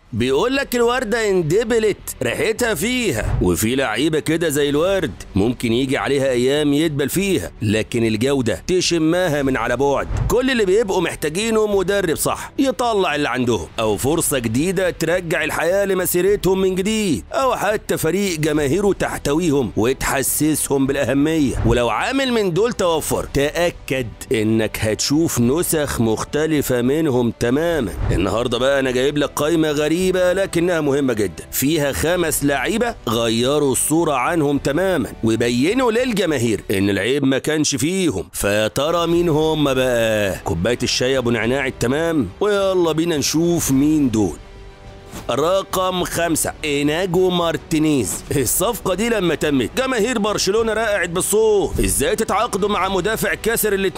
بيقول لك الوردة اندبلت ريحتها فيها وفي لعيبة كده زي الورد ممكن يجي عليها أيام يدبل فيها لكن الجودة تشمها من على بعد كل اللي بيبقوا محتاجينه مدرب صح يطلع اللي عندهم أو فرصة جديدة ترجع الحياة لمسيرتهم من جديد أو حتى فريق جماهيره تحتويهم وتحسسهم بالأهمية ولو عامل من دول توفر تأكد إنك هتشوف نسخ مختلفة منهم تماما النهاردة بقى أنا جايب لك قائمة غريبة لكنها مهمة جدا فيها خمس لعيبة غيروا الصورة عنهم تماما وبينوا للجماهير إن العيب ما كانش فيهم فيا ترى مين هم بقى كوباية الشاي أبو نعناع التمام ويلا بينا نشوف مين دول رقم خمسة إيناجو مارتينيز الصفقة دي لما تمت جماهير برشلونة رقعت بالصوت ازاي تتعاقدوا مع مدافع كاسر ال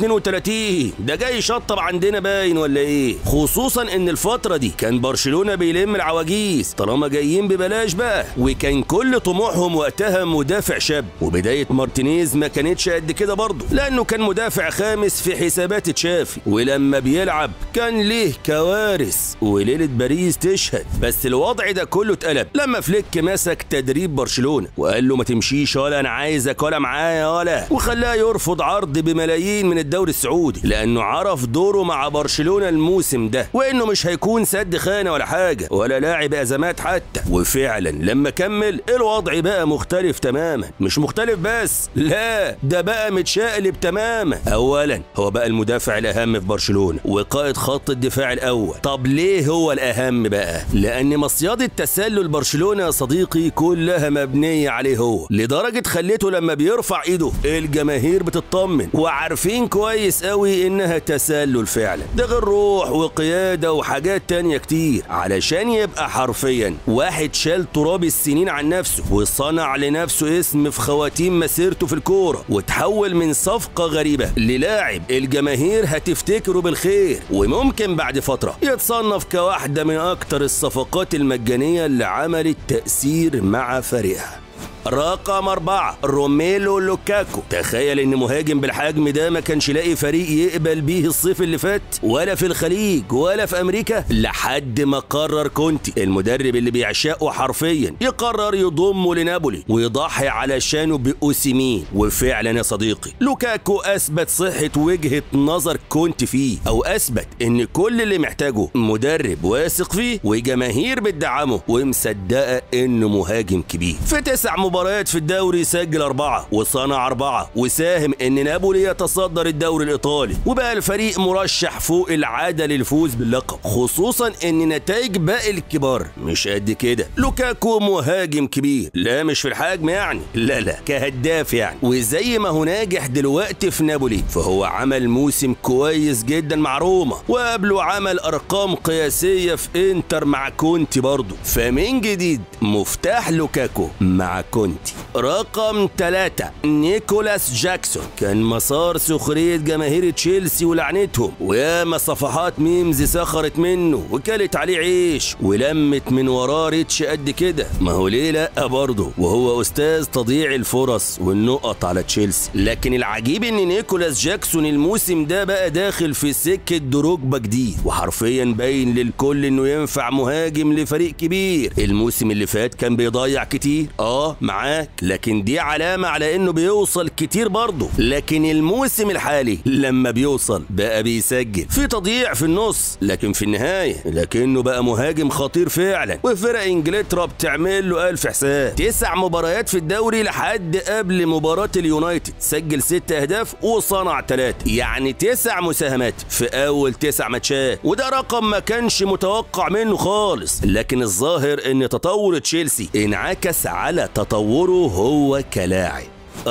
32 ده جاي شطب عندنا باين ولا ايه خصوصا ان الفترة دي كان برشلونة بيلم العواجيز طالما جايين ببلاش بقى وكان كل طموحهم وقتها مدافع شاب وبداية مارتينيز ما كانتش قد كده برضه لانه كان مدافع خامس في حسابات تشافي ولما بيلعب كان ليه كوارث وليلة باريس تشهد بس الوضع ده كله اتقلب لما فليك مسك تدريب برشلونه وقال له ما تمشيش ولا انا عايزك ولا معايا ولا وخلاه يرفض عرض بملايين من الدوري السعودي لانه عرف دوره مع برشلونه الموسم ده وانه مش هيكون سد خانه ولا حاجه ولا لاعب ازمات حتى وفعلا لما كمل الوضع بقى مختلف تماما مش مختلف بس لا ده بقى متشقلب تماما اولا هو بقى المدافع الاهم في برشلونه وقائد خط الدفاع الاول طب ليه هو الاهم بقى لان مصيادة تسلل برشلونة يا صديقي كلها مبنية عليه هو لدرجة خليته لما بيرفع ايده الجماهير بتطمن وعارفين كويس قوي انها تسلل فعلا ده غير روح وقيادة وحاجات تانية كتير علشان يبقى حرفيا واحد شال تراب السنين عن نفسه وصنع لنفسه اسم في خواتيم مسيرته في الكورة وتحول من صفقة غريبة للاعب الجماهير هتفتكره بالخير وممكن بعد فترة يتصنف كواحدة من اكتر الصفقات المجانية اللي عملت تأثير مع فريقها رقم أربعة روميلو لوكاكو تخيل إن مهاجم بالحجم ده ما كانش لاقي فريق يقبل بيه الصيف اللي فات ولا في الخليج ولا في أمريكا لحد ما قرر كونتي المدرب اللي بيعشقه حرفيا يقرر يضمه لنابولي ويضحي علشانه بأوسيمين وفعلا يا صديقي لوكاكو أثبت صحة وجهة نظر كونتي فيه أو أثبت إن كل اللي محتاجه مدرب واثق فيه وجماهير بتدعمه ومصدقة إنه مهاجم كبير في تسع مباريات في الدوري سجل أربعة وصنع أربعة وساهم إن نابولي يتصدر الدوري الإيطالي وبقى الفريق مرشح فوق العادة للفوز باللقب خصوصا إن نتائج باقي الكبار مش قد كده لوكاكو مهاجم كبير لا مش في الحجم يعني لا لا كهداف يعني وزي ما هو ناجح دلوقتي في نابولي فهو عمل موسم كويس جدا مع روما وقبله عمل أرقام قياسية في إنتر مع كونتي برضه فمن جديد مفتاح لوكاكو مع كونتي رقم ثلاثة نيكولاس جاكسون كان مسار سخرية جماهير تشيلسي ولعنتهم وياما صفحات ميمز سخرت منه وكلت عليه عيش ولمت من وراه ريتش قد كده ما هو ليه لا برضه وهو استاذ تضييع الفرص والنقط على تشيلسي لكن العجيب ان نيكولاس جاكسون الموسم ده بقى داخل في سكة دروجبا جديد وحرفيا باين للكل انه ينفع مهاجم لفريق كبير الموسم اللي فات كان بيضيع كتير اه معاك لكن دي علامة على انه بيوصل كتير برضه لكن الموسم الحالي لما بيوصل بقى بيسجل في تضييع في النص لكن في النهاية لكنه بقى مهاجم خطير فعلا وفرق انجلترا بتعمل له الف حساب تسع مباريات في الدوري لحد قبل مباراة اليونايتد سجل ست اهداف وصنع ثلاثة يعني تسع مساهمات في اول تسع ماتشات وده رقم ما كانش متوقع منه خالص لكن الظاهر ان تطور تشيلسي انعكس على تطوره هو كلاعب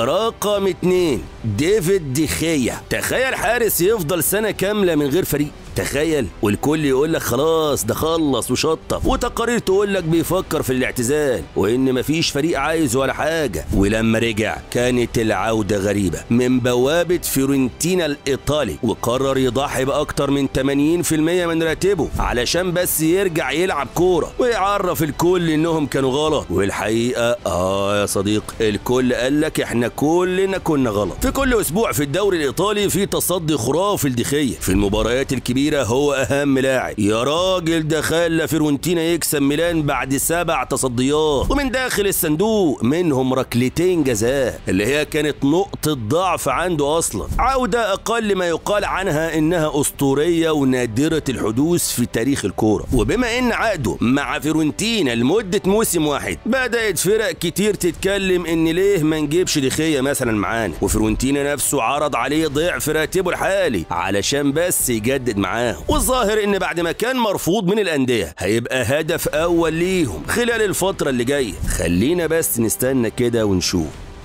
رقم اتنين ديفيد ديخيا تخيل حارس يفضل سنة كاملة من غير فريق تخيل والكل يقول لك خلاص ده خلص وشطب وتقارير تقول لك بيفكر في الاعتزال وان مفيش فريق عايز ولا حاجه ولما رجع كانت العوده غريبه من بوابه فيورنتينا الايطالي وقرر يضحي باكتر من 80% من راتبه علشان بس يرجع يلعب كوره ويعرف الكل انهم كانوا غلط والحقيقه اه يا صديق الكل قال لك احنا كلنا كنا غلط في كل اسبوع في الدوري الايطالي في تصدي خرافي لدخيه في المباريات الكبيره كبيرة هو أهم لاعب يا راجل ده خلى فيرونتينا يكسب ميلان بعد سبع تصديات ومن داخل الصندوق منهم ركلتين جزاء اللي هي كانت نقطة ضعف عنده أصلا عودة أقل ما يقال عنها إنها أسطورية ونادرة الحدوث في تاريخ الكورة وبما إن عقده مع فيرونتينا لمدة موسم واحد بدأت فرق كتير تتكلم إن ليه ما نجيبش دخية مثلا معانا وفيرونتينا نفسه عرض عليه ضعف راتبه الحالي علشان بس يجدد معاهم والظاهر إن بعد ما كان مرفوض من الأندية هيبقى هدف أول ليهم خلال الفترة اللي جاية خلينا بس نستنى كده ونشوف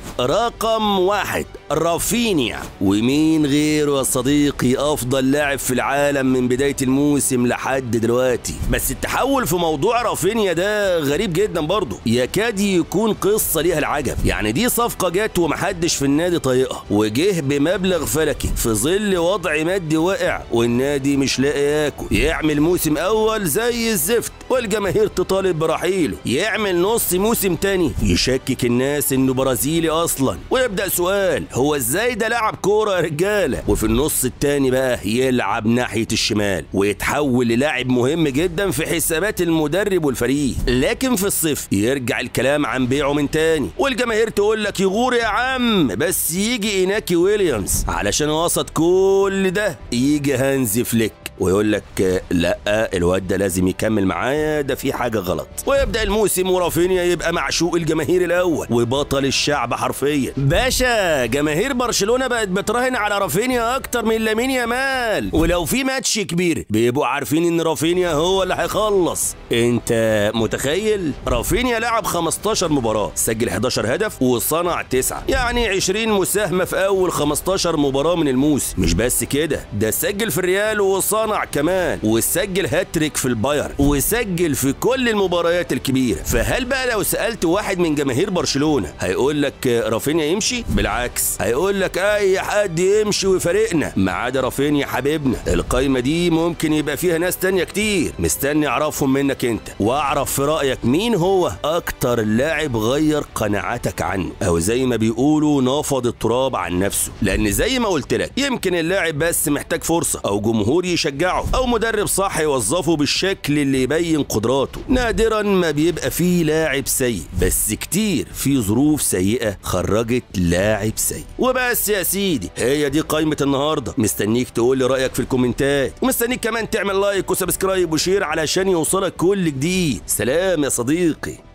رقم واحد رافينيا ومين غيره يا صديقي افضل لاعب في العالم من بدايه الموسم لحد دلوقتي بس التحول في موضوع رافينيا ده غريب جدا برضه يكاد يكون قصه ليها العجب يعني دي صفقه جت ومحدش في النادي طايقها وجه بمبلغ فلكي في ظل وضع مادي واقع والنادي مش لاقي ياكل يعمل موسم اول زي الزفت والجماهير تطالب برحيله يعمل نص موسم تاني يشكك الناس انه برازيلي اصلا ويبدا سؤال هو ازاي ده لعب كوره يا رجاله وفي النص التاني بقى يلعب ناحيه الشمال ويتحول للاعب مهم جدا في حسابات المدرب والفريق لكن في الصيف يرجع الكلام عن بيعه من تاني والجماهير تقول لك يغور يا عم بس يجي ايناكي ويليامز علشان وسط كل ده يجي هانز فليك ويقول لك لا الواد ده لازم يكمل معايا ده في حاجه غلط ويبدا الموسم ورافينيا يبقى معشوق الجماهير الاول وبطل الشعب حرفيا باشا جماهير برشلونه بقت بتراهن على رافينيا اكتر من لامين يامال ولو في ماتش كبير بيبقوا عارفين ان رافينيا هو اللي هيخلص انت متخيل رافينيا لعب 15 مباراه سجل 11 هدف وصنع 9 يعني 20 مساهمه في اول 15 مباراه من الموسم مش بس كده ده سجل في الريال وصنع صنع كمان وسجل هاتريك في الباير وسجل في كل المباريات الكبيره فهل بقى لو سالت واحد من جماهير برشلونه هيقول لك رافينيا يمشي بالعكس هيقول لك اي حد يمشي ويفارقنا ما عدا رافينيا حبيبنا القايمه دي ممكن يبقى فيها ناس تانية كتير مستني اعرفهم منك انت واعرف في رايك مين هو اكتر لاعب غير قناعاتك عنه او زي ما بيقولوا نفض التراب عن نفسه لان زي ما قلت لك يمكن اللاعب بس محتاج فرصه او جمهور يشجع يشجعه او مدرب صح يوظفه بالشكل اللي يبين قدراته نادرا ما بيبقى فيه لاعب سيء بس كتير في ظروف سيئه خرجت لاعب سيء وبس يا سيدي هي دي قائمه النهارده مستنيك تقول لي رايك في الكومنتات ومستنيك كمان تعمل لايك وسبسكرايب وشير علشان يوصلك كل جديد سلام يا صديقي